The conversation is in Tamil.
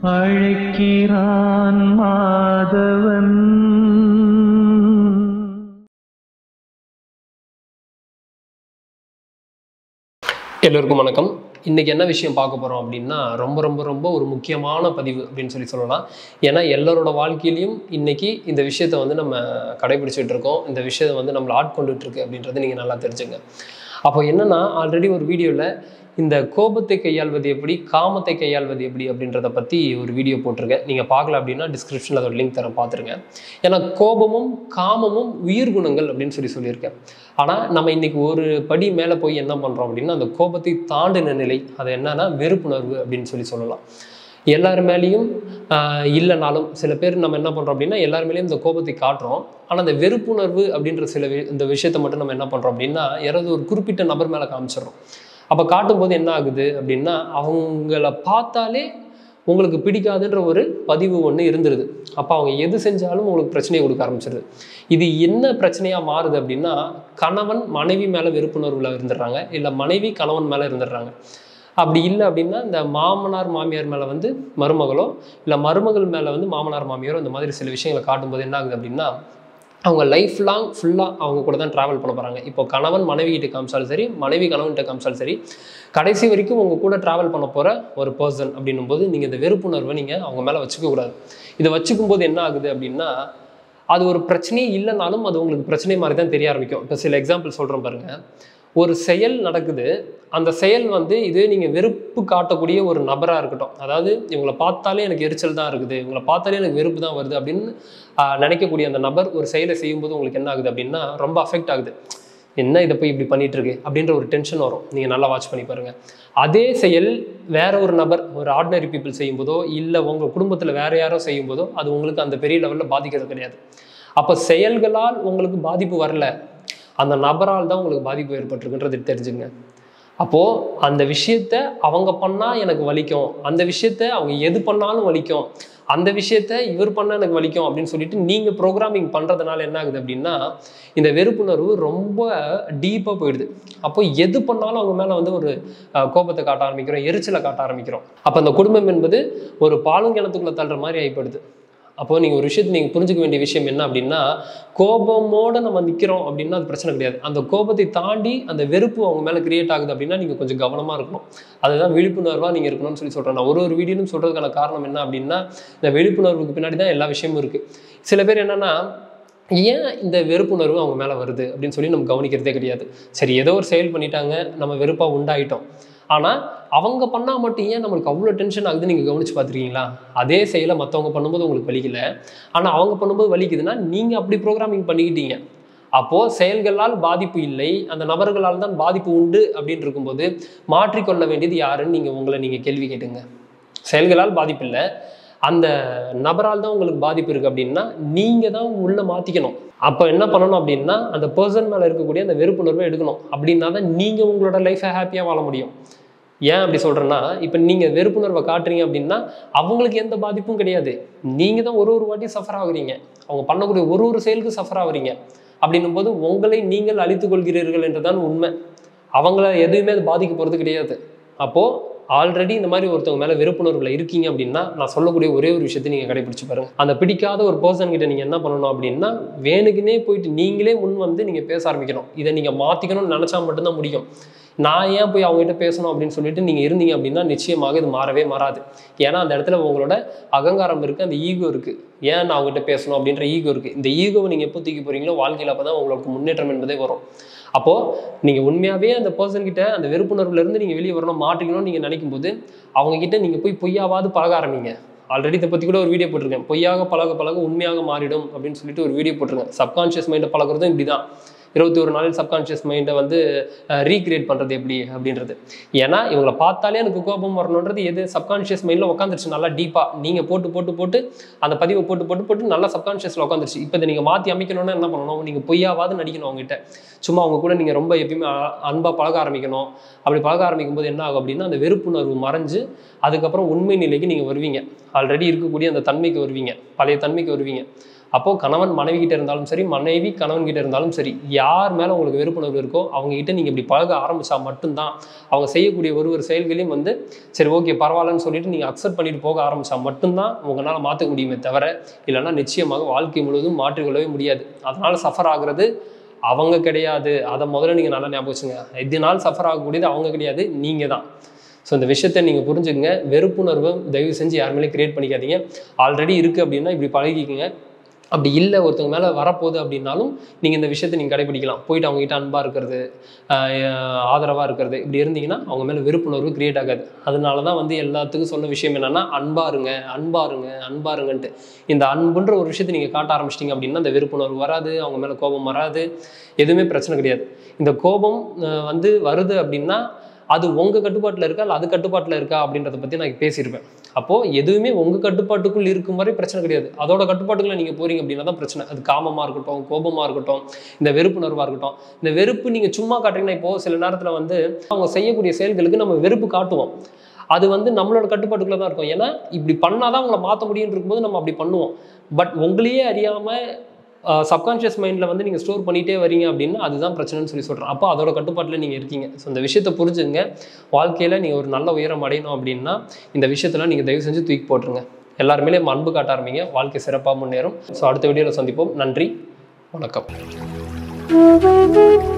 அழைக்கிறான் மாதவன் எல்லோருக்கும் வணக்கம் இன்றைக்கி என்ன விஷயம் பார்க்க போகிறோம் அப்படின்னா ரொம்ப ரொம்ப ரொம்ப ஒரு முக்கியமான பதிவு அப்படின்னு சொல்லி சொல்லலாம் ஏன்னா எல்லாரோட வாழ்க்கையிலையும் இன்றைக்கி இந்த விஷயத்தை வந்து நம்ம கடைபிடிச்சிட்டு இருக்கோம் இந்த விஷயத்தை வந்து நம்மளை ஆட்கொண்டுட்டு இருக்கு அப்படின்றத நீங்கள் நல்லா தெரிஞ்சுங்க அப்போ என்னென்னா ஆல்ரெடி ஒரு வீடியோவில் இந்த கோபத்தை கையாள்வது எப்படி காமத்தை கையாள்வது எப்படி அப்படின்றத பற்றி ஒரு வீடியோ போட்டிருக்கேன் நீங்கள் பார்க்கல அப்படின்னா டிஸ்கிரிப்ஷனில் அதோட லிங்க் தரேன் பார்த்துருங்க ஏன்னா கோபமும் காமமும் உயிர் குணங்கள் அப்படின்னு சொல்லி சொல்லியிருக்கேன் ஆனால் நம்ம இன்னைக்கு ஒரு படி மேலே போய் என்ன பண்ணுறோம் அப்படின்னா அந்த கோபத்தை தாண்டின நிலை அது என்னன்னா வெறுப்புணர்வு அப்படின்னு சொல்லி சொல்லலாம் எல்லார் மேலேயும் ஆஹ், இல்லைனாலும் சில பேர் நம்ம என்ன பண்ணுறோம் அப்படின்னா எல்லார் மேலேயும் இந்த கோபத்தை காட்டுறோம் ஆனால் அந்த வெறுப்புணர்வு அப்படின்ற சில வி- இந்த விஷயத்தை மட்டும் நம்ம என்ன பண்ணுறோம் அப்படின்னா யாராவது ஒரு குறிப்பிட்ட நபர் மேலே காமிச்சிடுறோம் அப்போ காட்டும்போது என்ன ஆகுது அப்படின்னா அவங்கள பார்த்தாலே உங்களுக்கு பிடிக்காதுன்ற ஒரு பதிவு ஒன்று இருந்துருது அப்போ அவங்க எது செஞ்சாலும் உங்களுக்கு பிரச்சனையை கொடுக்க ஆரம்பிச்சிருது இது என்ன பிரச்சனையாக மாறுது அப்படின்னா கணவன் மனைவி மேலே வெறுப்புணர்வில் இருந்துடுறாங்க இல்லை மனைவி கணவன் மேலே இருந்துடுறாங்க அப்படி இல்லை அப்படின்னா இந்த மாமனார் மாமியார் மேலே வந்து மருமகளோ இல்லை மருமகள் மேலே வந்து மாமனார் மாமியாரோ இந்த மாதிரி சில விஷயங்களை காட்டும்போது என்ன ஆகுது அப்படின்னா அவங்க லைஃப் லாங் ஃபுல்லாக அவங்க கூட தான் ட்ராவல் பண்ண போகிறாங்க இப்போ கணவன் மனைவி கிட்ட காமிச்சாலும் சரி மனைவி கணவன்கிட்ட காமிச்சாலும் சரி கடைசி வரைக்கும் உங்க கூட ட்ராவல் பண்ண போகிற ஒரு பர்சன் அப்படின்னும் போது நீங்கள் இந்த வெறுப்புணர்வை நீங்கள் அவங்க மேலே வச்சுக்க கூடாது இதை வச்சுக்கும் போது என்ன ஆகுது அப்படின்னா அது ஒரு பிரச்சனையே இல்லைனாலும் அது உங்களுக்கு பிரச்சனை மாதிரி தான் தெரிய ஆரம்பிக்கும் இப்போ சில எக்ஸாம்பிள் சொல்கிறேன் பாருங்க ஒரு செயல் நடக்குது அந்த செயல் வந்து இதே நீங்கள் வெறுப்பு காட்டக்கூடிய ஒரு நபராக இருக்கட்டும் அதாவது இவங்களை பார்த்தாலே எனக்கு எரிச்சல் தான் இருக்குது இவங்களை பார்த்தாலே எனக்கு வெறுப்பு தான் வருது அப்படின்னு ஆஹ், நினைக்கக்கூடிய அந்த நபர் ஒரு செயலை செய்யும்போது உங்களுக்கு என்ன ஆகுது அப்படின்னா ரொம்ப அஃபெக்ட் ஆகுது என்ன இதை போய் இப்படி பண்ணிட்டு இருக்கு அப்படின்ற ஒரு டென்ஷன் வரும் நீங்கள் நல்லா வாட்ச் பண்ணி பாருங்க அதே செயல் வேற ஒரு நபர் ஒரு ஆர்டினரி பீப்புள் செய்யும்போதோ இல்லை உங்கள் குடும்பத்தில் வேற யாரோ செய்யும்போதோ அது உங்களுக்கு அந்த பெரிய லெவலில் பாதிக்கிறது கிடையாது அப்போ செயல்களால் உங்களுக்கு பாதிப்பு வரல அந்த நபரால் தான் உங்களுக்கு பாதிப்பு ஏற்பட்டிருக்குன்றது தெரிஞ்சுங்க அப்போது அந்த விஷயத்த அவங்க பண்ணால் எனக்கு வலிக்கும் அந்த விஷயத்த அவங்க எது பண்ணாலும் வலிக்கும் அந்த விஷயத்த இவர் பண்ணால் எனக்கு வலிக்கும் அப்படின்னு சொல்லிட்டு நீங்கள் ப்ரோக்ராமிங் பண்ணுறதுனால என்ன ஆகுது அப்படின்னா இந்த வெறுப்புணர்வு ரொம்ப டீப்பாக போயிடுது அப்போ எது பண்ணாலும் அவங்க மேலே வந்து ஒரு அஹ், கோபத்தை காட்ட ஆரம்பிக்கிறோம் எரிச்சலை காட்ட ஆரம்பிக்கிறோம் அப்போ அந்த குடும்பம் என்பது ஒரு பாலுங்கிணத்துக்குள்ளே தள்ளுற மாதிரி ஆகிப்படுது அப்போ நீங்கள் ஒரு விஷயத்தை நீங்கள் புரிஞ்சுக்க வேண்டிய விஷயம் என்ன அப்படின்னா கோபமோட நம்ம நிற்கிறோம் அப்படின்னா அது பிரச்சனை கிடையாது அந்த கோபத்தை தாண்டி அந்த வெறுப்பு அவங்க மேலே கிரியேட் ஆகுது அப்படின்னா நீங்கள் கொஞ்சம் கவனமாக இருக்கணும் அதுதான் விழிப்புணர்வாக நீங்கள் இருக்கணும்னு சொல்லி சொல்கிறேன் நான் ஒரு ஒரு வீடியோலும் சொல்கிறதுக்கான காரணம் என்ன அப்படின்னா இந்த விழிப்புணர்வுக்கு பின்னாடி தான் எல்லா விஷயமும் இருக்குது சில பேர் என்னென்னா ஏன் இந்த வெறுப்புணர்வு அவங்க மேலே வருது அப்படின்னு சொல்லி நம்ம கவனிக்கிறதே கிடையாது சரி ஏதோ ஒரு செயல் பண்ணிட்டாங்க நம்ம வெறுப்பாக உண்டாயிட்டோம் ஆனால் அவங்க பண்ணால் மட்டும் ஏன் நம்மளுக்கு அவ்வளோ டென்ஷன் ஆகுதுன்னு நீங்கள் கவனிச்சு பார்த்துருக்கீங்களா அதே செயலை மற்றவங்க பண்ணும்போது உங்களுக்கு வலிக்கல ஆனால் அவங்க பண்ணும்போது வலிக்குதுன்னா நீங்கள் அப்படி ப்ரோக்ராமிங் பண்ணிக்கிட்டீங்க அப்போது செயல்களால் பாதிப்பு இல்லை அந்த நபர்களால் தான் பாதிப்பு உண்டு அப்படின்னு இருக்கும்போது மாற்றிக்கொள்ள வேண்டியது யாருன்னு நீங்கள் உங்களை நீங்கள் கேள்வி கேட்டுங்க செயல்களால் பாதிப்பு இல்லை அந்த நபரால் தான் உங்களுக்கு பாதிப்பு இருக்குது அப்படின்னா நீங்கள் தான் உள்ளே மாற்றிக்கணும் அப்போ என்ன பண்ணணும் அப்படின்னா அந்த பர்சன் மேலே இருக்கக்கூடிய அந்த வெறுப்புணர்வை எடுக்கணும் அப்படின்னா தான் நீங்கள் உங்களோட லைஃப்பை ஹாப்பியாக வாழ முடியும் ஏன் அப்படி சொல்கிறேன்னா இப்போ நீங்கள் வெறுப்புணர்வை காட்டுறீங்க அப்படின்னா அவங்களுக்கு எந்த பாதிப்பும் கிடையாது நீங்கள் தான் ஒரு ஒரு வாட்டி சஃபர் ஆகுறீங்க அவங்க பண்ணக்கூடிய ஒரு ஒரு செயலுக்கு சஃபர் ஆகுறீங்க அப்படின்னும் போது உங்களை நீங்கள் அழித்துக் கொள்கிறீர்கள் என்றுதான் உண்மை அவங்கள எதுவுமே அது பாதிக்க போகிறது கிடையாது அப்போது ஆல்ரெடி இந்த மாதிரி ஒருத்தவங்க மேலே வெறுப்புணர்வுல இருக்கீங்க அப்படின்னா நான் சொல்லக்கூடிய ஒரே ஒரு விஷயத்தை நீங்கள் கடைபிடிச்சு பாருங்க அந்த பிடிக்காத ஒரு பர்சன் கிட்ட நீங்கள் என்ன பண்ணணும் அப்படின்னா வேணுக்குனே போயிட்டு நீங்களே முன் வந்து நீங்கள் பேச ஆரம்பிக்கணும் இதை நீங்கள் மாற்றிக்கணும்னு நினச்சா மட்டும்தான் முடியும் நான் ஏன் போய் அவங்ககிட்ட பேசணும் அப்படின்னு சொல்லிட்டு நீங்கள் இருந்தீங்க அப்படின்னா நிச்சயமாக இது மாறவே மாறாது ஏன்னா அந்த இடத்துல உங்களோட அகங்காரம் இருக்குது அந்த ஈகோ இருக்குது ஏன் நான் அவங்ககிட்ட பேசணும் அப்படின்ற ஈகோ இருக்குது இந்த ஈகோவை நீங்கள் எப்போ தூக்கி போகிறீங்களோ வாழ்க்கையில் அப்போ தான் உங்களுக்கு முன்னேற்றம் என்பதே வரும் அப்போது நீங்கள் உண்மையாகவே அந்த பர்சன் கிட்ட அந்த வெறுப்புணர்வுல இருந்து நீங்கள் வெளியே வரணும் மாட்டிக்கணும்னு நீங்கள் நினைக்கும் போது அவங்க கிட்ட நீங்கள் போய் பொய்யாவது பழக ஆரம்பிங்க ஆல்ரெடி இதை பற்றி கூட ஒரு வீடியோ போட்டிருக்கேன் பொய்யாக பழக பழக உண்மையாக மாறிடும் அப்படின்னு சொல்லிட்டு ஒரு வீடியோ போட்டிருக்கேன் சப்கான்ஷியஸ் மைண்டை பழகுறதும் இப்படி தான் இருபத்தி ஒரு நாளில் சப்கான்ஷியஸ் மைண்டை வந்து ரீக்ரியேட் பண்ணுறது எப்படி அப்படின்றது ஏன்னா இவங்களை பார்த்தாலே எனக்கு கோபம் வரணுன்றது எது சப்கான்ஷியஸ் மைண்டில் உட்காந்துருச்சு நல்லா டீப்பாக நீங்கள் போட்டு போட்டு போட்டு அந்த பதிவை போட்டு போட்டு போட்டு நல்லா சப்கான்ஷியஸில் உட்காந்துருச்சு இப்போ இதை நீங்கள் மாற்றி அமைக்கணும்னா என்ன பண்ணணும் நீங்கள் பொய்யாவது நடிக்கணும் அவங்ககிட்ட சும்மா அவங்க கூட நீங்கள் ரொம்ப எப்பயுமே அன்பாக பழக ஆரம்பிக்கணும் அப்படி பழக ஆரம்பிக்கும் போது என்ன ஆகும் அப்படின்னா அந்த வெறுப்புணர்வு மறைஞ்சு அதுக்கப்புறம் உண்மை நிலைக்கு நீங்கள் வருவீங்க ஆல்ரெடி இருக்கக்கூடிய அந்த தன்மைக்கு வருவீங்க பழைய தன்மைக்கு வருவீங்க அப்போது கணவன் மனைவி கிட்ட இருந்தாலும் சரி மனைவி கணவன் கிட்ட இருந்தாலும் சரி யார் மேலே உங்களுக்கு வெறுப்புணர்வு இருக்கோ அவங்க கிட்ட நீங்கள் இப்படி பழக ஆரம்பிச்சா மட்டும்தான் அவங்க செய்யக்கூடிய ஒரு ஒரு செயல்களையும் வந்து சரி ஓகே பரவாயில்லன்னு சொல்லிட்டு நீங்கள் அக்செப்ட் பண்ணிட்டு போக ஆரம்பிச்சா மட்டும்தான் உங்களால் மாற்ற முடியுமே தவிர இல்லைன்னா நிச்சயமாக வாழ்க்கை முழுவதும் மாற்றிக்கொள்ளவே முடியாது அதனால் சஃபர் ஆகுறது அவங்க கிடையாது அதை முதல்ல நீங்கள் நல்லா ஞாபகம் வச்சுங்க இதனால் சஃபர் ஆகக்கூடியது அவங்க கிடையாது நீங்கள் தான் ஸோ இந்த விஷயத்தை நீங்கள் புரிஞ்சுக்கங்க வெறுப்புணர்வை தயவு செஞ்சு யாருமே கிரியேட் பண்ணிக்காதீங்க ஆல்ரெடி இருக்குது அப்படின்னா இப்படி பழகிக்கங்க அப்படி இல்லை ஒருத்தவங்க மேலே வரப்போகுது அப்படின்னாலும் நீங்கள் இந்த விஷயத்தை நீங்கள் கடைபிடிக்கலாம் போயிட்டு அவங்ககிட்ட அன்பாக இருக்கிறது ஆதரவாக இருக்கிறது இப்படி இருந்தீங்கன்னா அவங்க மேலே வெறுப்புணர்வு கிரியேட் ஆகாது அதனால தான் வந்து எல்லாத்துக்கும் சொன்ன விஷயம் என்னென்னா அன்பாருங்க அன்பாருங்க அன்பாருங்கன்ட்டு இந்த அன்புன்ற ஒரு விஷயத்தை நீங்கள் காட்ட ஆரம்பிச்சிட்டிங்க அப்படின்னா இந்த வெறுப்புணர்வு வராது அவங்க மேலே கோபம் வராது எதுவுமே பிரச்சனை கிடையாது இந்த கோபம் அஹ், வந்து வருது அப்படின்னா அது உங்கள் கட்டுப்பாட்டில் இருக்கா இல்லை அது கட்டுப்பாட்டில் இருக்கா அப்படின்றத பற்றி நான் பேசியிருப்பேன் அப்போது எதுவுமே உங்கள் கட்டுப்பாட்டுக்குள் இருக்கும் வரை பிரச்சனை கிடையாது அதோட கட்டுப்பாட்டுக்குள்ள நீங்கள் போறீங்க அப்படின்னா தான் பிரச்சனை அது காமமாக இருக்கட்டும் கோபமாக இருக்கட்டும் இந்த வெறுப்புணர்வாக இருக்கட்டும் இந்த வெறுப்பு நீங்கள் சும்மா காட்டுறீங்கன்னா இப்போது சில நேரத்தில் வந்து அவங்க செய்யக்கூடிய செயல்களுக்கு நம்ம வெறுப்பு காட்டுவோம் அது வந்து நம்மளோட கட்டுப்பாட்டுக்குள்ள தான் இருக்கும் ஏன்னா இப்படி பண்ணாதான் அவங்கள மாற்ற முடியும்னு இருக்கும்போது நம்ம அப்படி பண்ணுவோம் பட் உங்களையே அறியாமல் சப்கான்ஷியஸ் மைண்டில் வந்து நீங்கள் ஸ்டோர் பண்ணிகிட்டே வரீங்க அப்படின்னா அதுதான் பிரச்சனைன்னு சொல்லி சொல்கிறேன் அப்போ அதோட கட்டுப்பாட்டில் நீங்கள் இருக்கீங்க ஸோ இந்த விஷயத்தை புரிஞ்சுங்க வாழ்க்கையில் நீங்கள் ஒரு நல்ல உயரம் அடையணும் அப்படின்னா இந்த விஷயத்தெல்லாம் நீங்கள் தயவு செஞ்சு தூக்கி போட்டுருங்க எல்லாருமே அன்பு காட்ட ஆரம்பிங்க வாழ்க்கை சிறப்பாக முன்னேறும் ஸோ அடுத்த வீடியோவில் சந்திப்போம் நன்றி வணக்கம் Thank you.